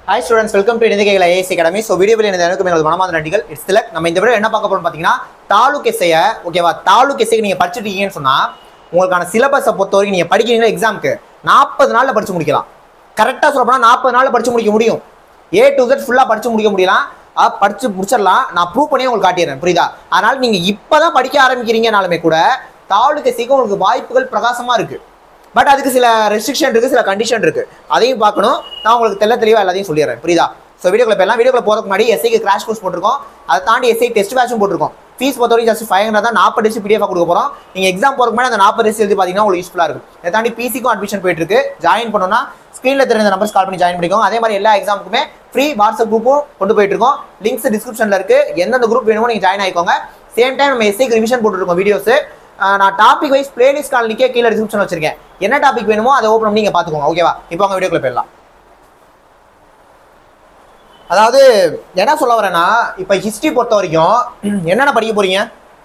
hi students welcome to இணையகைகள் IS academy so வீடியோவில் எனது எனக்கு எனது மனமாத நன்றிகள் இட்ஸ் திலக் நம்ம இந்த வீடியோ என்ன பார்க்க போறோம் பார்த்தீங்கன்னா தாலுக் எஸ்ஐய ஓகேவா தாலுக் எஸ்ஐக்கு நீங்கள் படிச்சுட்டு இருக்கீங்கன்னு சொன்னால் உங்களுக்கான சிலபஸை பொறுத்த வரைக்கும் நீங்கள் படிக்கிறீங்களா எக்ஸாமுக்கு நாற்பது நாளில் படிச்சு முடிக்கலாம் கரெக்டாக சொல்ல போனால் நாற்பது நாளில் படிச்சு முடிக்க முடியும் ஏ டு Z ஃபுல்லாக படிச்சு முடிக்க முடியலாம் அஹ் படிச்சு முடிச்சிடலாம் நான் ப்ரூவ் பண்ணி உங்களுக்கு காட்டிடுறேன் புரியுதா அதனால் நீங்கள் இப்போ தான் படிக்க ஆரம்பிக்கிறீங்கனாலுமே கூட தாலுக் எஸ்ஐக்கு உங்களுக்கு வாய்ப்புகள் பிரகாசமாக இருக்குது பட் அதுக்கு சில ரெஸ்ட்ரிக்ஷன் இருக்கு சில கண்டிஷன் இருக்கு அதையும் பார்க்கணும் நான் உங்களுக்கு தெல்ல தெளிவாக எல்லாத்தையும் சொல்லிடுறேன் புரியுதா ஸோ வீடியோக்குள்ள போயிடலாம் வீடியோக்குள்ள போகிறதுக்கு முன்னாடி எஸ்ஐக்கு கிராஷ் கோர்ஸ் போட்டிருக்கோம் அதை தாண்டி எஸ்ஐ டெஸ்ட் பேட்சும் போட்டிருக்கோம் ஃபீஸ் பொறுத்த வரைக்கும் ஜஸ்ட் ஃபைவ் ஹண்ட்ரட் தான் நாற்பது டெஸ்ட் பிடிஎஃப் கொடுக்க போகிறோம் நீங்கள் எக்ஸாம் போகிறதுக்கு முன்னாடி அந்த நாற்பது டெஸ்ட் எழுதி பார்த்தீங்கன்னா உங்களுக்கு யூஸ்ஃபுல்லாக இருக்கும் இதை தாண்டி பிசிக்கும் அட்மிஷன் போயிட்டு இருக்கு ஜாயின் பண்ணோம்னா ஸ்க்ரீனில் தெரிஞ்ச நம்பர்ஸ் கால் பண்ணி ஜாயின் பண்ணிக்கோங்க அதே மாதிரி எல்லா எக்ஸாமுக்குமே ஃப்ரீ வாட்ஸ்அப் குரூப்பும் கொண்டு போயிட்டு இருக்கோம் லிங்க்ஸ் டிஸ்கிரிப்ஷனில் இருக்கு எந்தெந்த குரூப் வேணுமோ நீங்கள் ஜாயின் ஆயிக்கோங்க சேம் டைம் நம்ம எஸ்ஐக்கு ரிவிஷன் போட்டுருக்கோம் வீடியோஸ் நான் டாபிக் வைஸ் பிளேலிஸ்ட் காலனிக்கே கீழே டிஸ்கிரிப்ஷன் வச்சிருக்கேன் என்ன டாபிக் வேணுமோ அதை ஓப்பன் பண்ணி நீங்கள் பார்த்துக்கோங்க ஓகேவா இப்போ அவங்க வீடியோக்குள்ள போயிடலாம் அதாவது என்ன சொல்ல வரேன்னா இப்போ ஹிஸ்ட்ரி பொறுத்த வரைக்கும் என்னென்ன படிக்க போறீங்க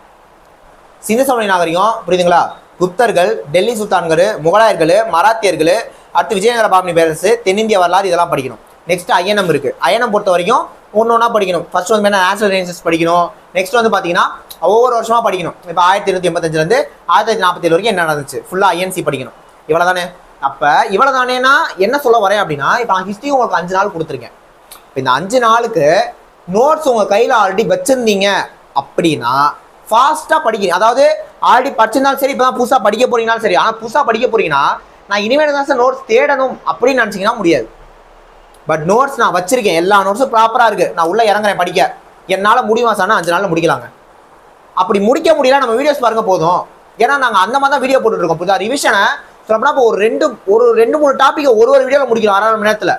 சிந்து சமணி நாகரிகம் புரியுதுங்களா குப்தர்கள் டெல்லி சுல்தான்கள் முகலாயர்கள் மராத்தியர்கள் அடுத்து விஜயநகர பாமணி பேரரசு தென்னிந்திய வரலாறு இதெல்லாம் படிக்கணும் நெக்ஸ்ட் ஐஎன்எம் இருக்கு ஐஎன்எம் பொறுத்த வரைக்கும் ஒன்று ஒன்றா படிக்கணும் ஃபர்ஸ்ட் வந்து என்ன நேச்சுரல் ரேஞ்சஸ் படிக்கணும் நெக்ஸ்ட் வந்து பார்த்தீங்கன்னா ஒவ்வொரு வருஷமா படிக்கணும் இப்போ ஆயிரத்தி இருநூத்தி எண்பத்தஞ்சிலேருந்து ஆயிரத்தி தொள்ளாயிரத்தி நாற்பத்தேழு வரைக்கும் என்ன நடந்துச்சு ஃபுல்லாக ஐஎன்சி படிக்கணும் இவ்வளோ தானே அப்போ இவ்வளோ தானேனா என்ன சொல்ல வரேன் அப்படின்னா இப்போ நான் ஹிஸ்ட்ரி உங்களுக்கு அஞ்சு நாள் கொடுத்துருக்கேன் இப்போ இந்த அஞ்சு நாளுக்கு நோட்ஸ் உங்கள் கையில் ஆல்ரெடி வச்சுருந்தீங்க அப்படின்னா ஃபாஸ்ட்டாக படிக்கிறீங்க அதாவது ஆல்ரெடி படிச்சிருந்தாலும் சரி இப்போ தான் புதுசாக படிக்க போறீங்கனாலும் சரி ஆனால் புதுசாக படிக்க போறீங்கன்னா நான் இனிமேல் தான் சார் நோட்ஸ் தேடணும் அப்படின்னு நினச்சிங்கன்னா முடியாது பட் நோட்ஸ் நான் வச்சிருக்கேன் எல்லா நோட்ஸும் ப்ராப்பராக இருக்குது நான் உள்ளே இறங்குறேன் படிக்க என்னால் முடியுமா சார்னா அஞ்சு நாளில் முடிக்கலாங்க அப்படி முடிக்க முடியல நம்ம வீடியோஸ் பாருங்க போதும் ஏன்னா நாங்கள் அந்த மாதிரி தான் வீடியோ போட்டுட்டு இருக்கோம் புதுசாக ரிவிஷனை சொல்லப்போனா இப்போ ஒரு ரெண்டு ஒரு ரெண்டு மூணு டாப்பிக்கை ஒரு ஒரு வீடியோவில் முடிக்கிறோம் அரை மணி நேரத்தில்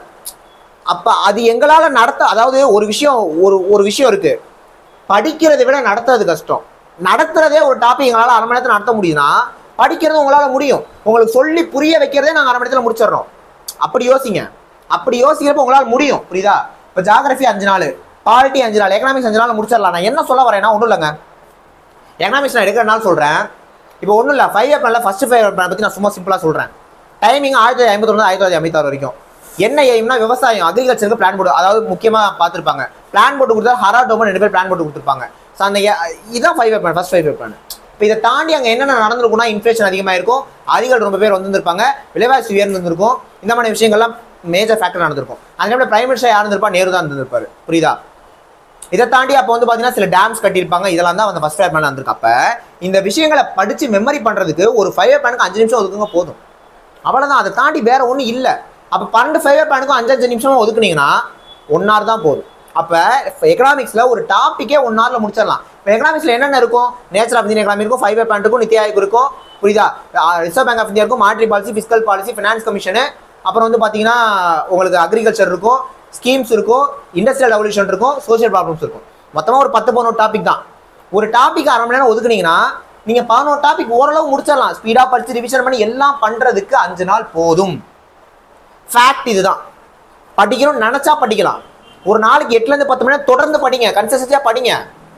அப்போ அது எங்களால் நடத்த அதாவது ஒரு விஷயம் ஒரு ஒரு விஷயம் இருக்கு படிக்கிறதை விட நடத்துறது கஷ்டம் நடத்துறதே ஒரு டாபிக் எங்களால் அரை மணி நேரத்தில் நடத்த முடியுதுன்னா படிக்கிறது உங்களால் முடியும் உங்களுக்கு சொல்லி புரிய வைக்கிறதே நாங்கள் அரை மணி நேரத்தில் முடிச்சிடுறோம் அப்படி யோசிங்க அப்படி யோசிக்கிறப்ப உங்களால் முடியும் புரியுதா இப்போ ஜாகிரபி அஞ்சு நாள் பாலிட்டி அஞ்சு நாள் எக்கனாமிக்ஸ் அஞ்சு நாள் முடிச்சிடலாம் நான் என்ன சொல்ல வரேன்னா ஒன்றும் இல்லைங்க எக்கனாமிக்ஸ் நான் எடுக்கிறனால சொல்கிறேன் இப்போ ஒன்றும் இல்லை ஃபைவ் இயர் பிளானில் ஃபஸ்ட்டு ஃபைவ் இயர் பிளான் பற்றி நான் சும்மா சிம்பிளாக சொல்கிறேன் டைமிங் ஆயிரத்தி தொள்ளாயிரத்தி ஐம்பத்தொன்று ஆயிரத்தி தொள்ளாயிரத்தி ஐம்பத்தாறு வரைக்கும் என்ன எய்ம்னா விவசாயம் அக்ரிகல்ச்சருக்கு பிளான் போட்டு அதாவது முக்கியமாக பார்த்துருப்பாங்க பிளான் போட்டு கொடுத்தா ஹரா டோமன் ரெண்டு பேர் பிளான் போட்டு கொடுத்துருப்பாங்க ஸோ அந்த எ- இதான் five year plan first five year plan இப்போ இதை தாண்டி அங்கே என்னென்ன நடந்திருக்கும்னா இன்ஃப்ளேஷன் அதிகமாக இருக்கும் அதிகள் ரொம்ப பேர் வந்திருப்பாங்க விலைவாசி உயர்ந்திருந்திருக்கும் இந்த மாதிரி விஷயங்கள்லாம் மேஜர் ஃபேக்டர் நடந்திருக்கும் அந்த டைமில் பிரைம் மினிஸ்டர் யார் இருந்திருப்பா நேரு தான் இருந்திருப்பாரு புரியுதா இதை தாண்டி அப்போ வந்து பார்த்தீங்கன்னா சில டேம்ஸ் கட்டியிருப்பாங்க இதெல்லாம் தான் அந்த ஃபர்ஸ்ட் ஃபயர் பிளான் வந்திருக்கு அப்போ இந்த விஷயங்களை படித்து மெமரி பண்ணுறதுக்கு ஒரு ஃபைவ் இயர் பிளானுக்கு அஞ்சு நிமிஷம் ஒதுக்குங்க போதும் அவ்வளோதான் அதை தாண்டி வேற ஒன்றும் இல்லை அப்போ பன்னெண்டு ஃபைவ் இயர் பிளானுக்கும் அஞ்சு அஞ்சு நிமிஷம் ஒதுக்குனீங்கன்னா ஒன் hour தான் போதும் அப்போ எக்கனாமிக்ஸில் ஒரு டாப்பிக்கே ஒன் ஹவரில் முடிச்சிடலாம் இப்போ எக்கனாமிக்ஸில் என்னென்ன இருக்கும் நேச்சர் ஆஃப் இந்தியன் எக்கனாமி இருக்கும் ஃபைவ் இயர் பிளான் இருக்கும் நித்தி ஆயோக் இருக்கும் புரியுதா ரிசர்வ் பேங்க் ஆஃப் இந்தியா இருக்கும் monetary policy fiscal policy finance commission அப்புறம் வந்து பார்த்தீங்கன்னா உங்களுக்கு அக்ரிகல்ச்சர் இருக்கும் ஸ்கீம்ஸ் இருக்கும் இண்டஸ்ட்ரியல் ரெவல்யூஷன் இருக்கும் சோஷியல் ப்ராப்ளம்ஸ் இருக்கும் மொத்தமாக ஒரு பத்து பதினோரு டாபிக் தான் ஒரு டாபிக் அரை மணி நேரம் ஒதுக்குனீங்கன்னா நீங்கள் பதினோரு டாபிக் ஓரளவு முடிச்சிடலாம் ஸ்பீடாக படித்து ரிவிஷன் பண்ணி எல்லாம் பண்ணுறதுக்கு அஞ்சு நாள் போதும் ஃபேக்ட் இதுதான் படிக்கணும்னு நினச்சா படிக்கலாம் ஒரு நாளைக்கு எட்டுலேருந்து பத்து மணி நேரம் தொடர்ந்து படிங்க கன்சிஸ்டன்சியாக படிங்க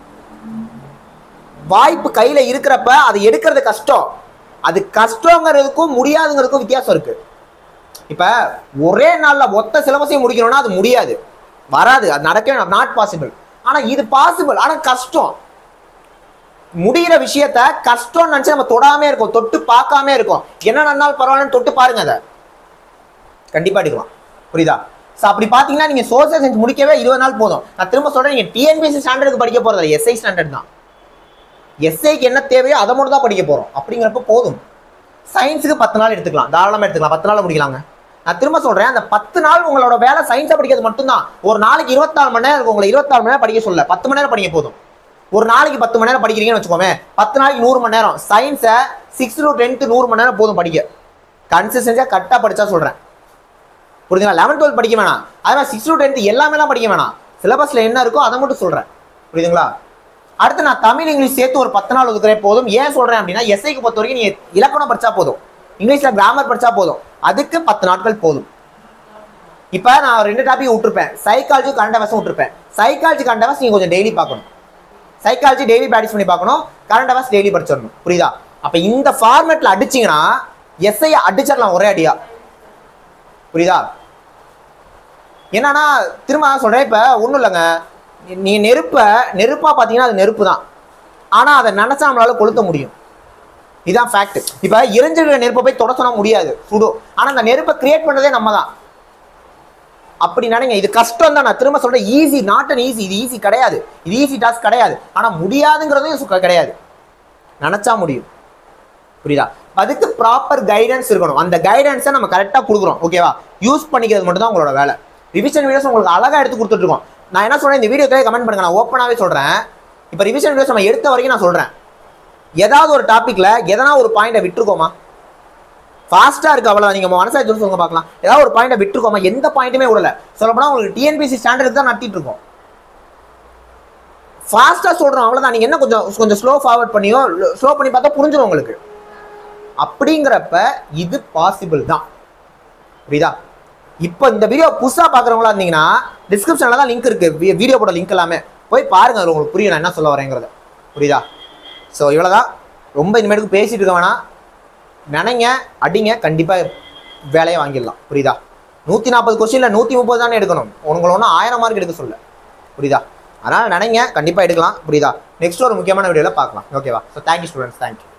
வாய்ப்பு கையில் இருக்கிறப்ப அதை எடுக்கிறது கஷ்டம் அது கஷ்டங்கிறதுக்கும் முடியாதுங்கிறதுக்கும் வித்தியாசம் இருக்குது இப்போ ஒரே நாளில் மொத்த சிலபஸையும் முடிக்கணும்னா அது முடியாது வராது அது நடக்கவே நாட் பாசிபிள் ஆனால் இது பாசிபிள் ஆனால் கஷ்டம் முடிகிற விஷயத்த கஷ்டம்னு நினச்சி நம்ம தொடாமே இருக்கோம் தொட்டு பார்க்காம இருக்கோம் என்ன நடந்தாலும் பரவாயில்லன்னு தொட்டு பாருங்க அதை கண்டிப்பாக எடுக்கலாம் புரியுதா ஸோ அப்படி பார்த்தீங்கன்னா நீங்கள் சோசியல் சயின்ஸ் முடிக்கவே இருபது நாள் போதும் நான் திரும்ப சொல்கிறேன் நீங்கள் டிஎன்பிஎஸ்சி ஸ்டாண்டர்டுக்கு படிக்க போகிறது எஸ்ஐ ஸ்டாண்டர்ட் தான் எஸ்ஐக்கு என்ன தேவையோ அதை மட்டும் தான் படிக்க போகிறோம் அப்படிங்கிறப்ப போதும் சயின்ஸுக்கு பத்து நாள் எடுத்துக்கலாம் தாராளமாக எடுத்துக்கலாம் பத்து நாள் முடிக்கலாங்க நான் திரும்ப சொல்கிறேன் அந்த பத்து நாள் உங்களோட வேலை சயின்ஸை படிக்கிறது மட்டும்தான் ஒரு நாளைக்கு இருபத்தாறு மணி நேரம் இருக்கும் உங்களை இருபத்தாறு மணி நேரம் படிக்க சொல்ல பத்து மணி நேரம் படிக்க போதும் ஒரு நாளைக்கு பத்து மணி நேரம் படிக்கிறீங்கன்னு வச்சுக்கோமே பத்து நாளைக்கு நூறு மணி நேரம் சயின்ஸை சிக்ஸ் டு டென்த்து நூறு மணி நேரம் போதும் படிக்க கன்சிஸ்டன்ஸாக கரெக்டாக படித்தா சொல்கிறேன் புரியுதுங்களா லெவன்த் டுவெல்த் படிக்க வேணாம் அதே மாதிரி சிக்ஸ் டு டென்த் எல்லாமேலாம் படிக்க வேணாம் சிலபஸில் என்ன இருக்கோ அதை மட்டும் சொல்கிறேன் புரியுதுங்களா அடுத்து நான் தமிழ் இங்கிலீஷ் சேர்த்து ஒரு பத்து நாள் ஒதுக்குறேன் போதும் ஏன் சொல்கிறேன் அப்படின்னா எஸ்ஐக்கு பொறுத்த வரைக்கும் நீ இலக்கணம் படித்தா போதும் இங்கிலீஷில் கிராமர் படித்தா போதும் அதுக்கு பத்து நாட்கள் போதும் இப்போ நான் ரெண்டு டாபிக் விட்டுருப்பேன் சைக்காலஜி கரண்ட் அஃபேர்ஸும் விட்டுருப்பேன் சைக்காலஜி கரண்ட் அஃபேர்ஸ் நீங்கள் கொஞ்சம் டெய்லி பார்க்கணும் சைக்காலஜி டெய்லி ப்ராக்டிஸ் பண்ணி பார்க்கணும் கரண்ட் அஃபேர்ஸ் டெய்லி படிச்சிடணும் புரியுதா அப்போ இந்த ஃபார்மேட்டில் அடிச்சிங்கன்னா எஸ்ஐ அடிச்சிடலாம் ஒரே அடியா புரியுதா என்னன்னா திரும்ப நான் சொல்றேன் இப்ப ஒண்ணும் இல்லைங்க நீ- நீ நெருப்பை நெருப்பா பார்த்தீங்கன்னா அது நெருப்பு தான் ஆனா அதை நினைச்சா நம்மளால கொளுத்த முடியும் இதான் ஃபேக்ட் இப்ப எரிஞ்சிருக்கிற நெருப்பை போய் தொட சொன்னா முடியாது சுடும் ஆனா அந்த நெருப்பை கிரியேட் பண்ணதே நம்ம தான் அப்படி நினைங்க இது கஷ்டம் தான் நான் திரும்ப சொல்றேன் ஈஸி நாட் அன் ஈஸி இது ஈஸி கிடையாது இது ஈஸி டாஸ்க் கிடையாது ஆனா முடியாதுங்கிறதும் சு- கிடையாது நினைச்சா முடியும் புரியுதா அதுக்கு ப்ராப்பர் கைடன்ஸ் இருக்கணும் அந்த கைடன்ஸை நம்ம கரெக்டாக கொடுக்குறோம் ஓகேவா யூஸ் பண்ணிக்கிறது மட்டும் தான் உங்களோட வேலை ரிவிஷன் வீடியோஸ் உங்களுக்கு அழகாக எடுத்து கொடுத்துட்ருக்கோம் நான் என்ன சொல்றேன் இந்த வீடியோக்கே கமெண்ட் பண்ணுங்க நான் ஓப்பனாகவே சொல்கிறேன் இப்போ ரிவிஷன் வீடியோஸ் நம்ம எடுத்த வரைக்கும் நான் சொல்கிறேன் ஏதாவது ஒரு டாப்பிக்கில் எதனா ஒரு பாயிண்டை விட்டுருக்கோமா ஃபாஸ்ட்டாக இருக்கு அவ்வளோ நீங்கள் மனசாக சொல்லி சொல்லுங்க பார்க்கலாம் ஏதாவது ஒரு பாயிண்டை விட்டுருக்கோமா எந்த பாயிண்ட்டுமே விடல சொல்லப்போனால் உங்களுக்கு டிஎன்பிசி ஸ்டாண்டர்ட் தான் நடத்திட்டு இருக்கோம் ஃபாஸ்ட்டாக சொல்கிறோம் அவ்வளோதான் நீங்கள் என்ன கொஞ்சம் கொஞ்சம் ஸ்லோ ஃபார்வர்ட் பண்ணியோ ஸ்லோ பண்ணி பார்த்தா புரிஞ்சிடும் உங்களுக்கு அப்படிங்கிறப்ப இது பாசிபிள் தான் புரியுதா இப்போ இந்த வீடியோ புதுசாக பார்க்குறவங்களா இருந்தீங்கன்னா டிஸ்கிரிப்ஷனில் தான் லிங்க் இருக்கு வீடியோ போட லிங்க் எல்லாமே போய் பாருங்க அது உங்களுக்கு புரியும் நான் என்ன சொல்ல வரேங்கிறத புரியுதா ஸோ இவ்வளோதான் ரொம்ப இனிமேட்டுக்கு பேசிட்டு இருக்க வேணாம் நினைங்க அடிங்க கண்டிப்பாக வேலையை வாங்கிடலாம் புரியுதா நூற்றி நாற்பது கொஸ்டினில் நூற்றி முப்பது தானே எடுக்கணும் உங்களை ஒன்றும் ஆயிரம் மார்க் எடுக்க சொல்ல புரியுதா அதனால் நினைங்க கண்டிப்பாக எடுக்கலாம் புரியுதா நெக்ஸ்ட் ஒரு முக்கியமான வீடியோவில் பார்க்கலாம் ஓகேவா ஸோ தேங்க்யூ ஸ்டூடெண்ட்ஸ் தேங்க்யூ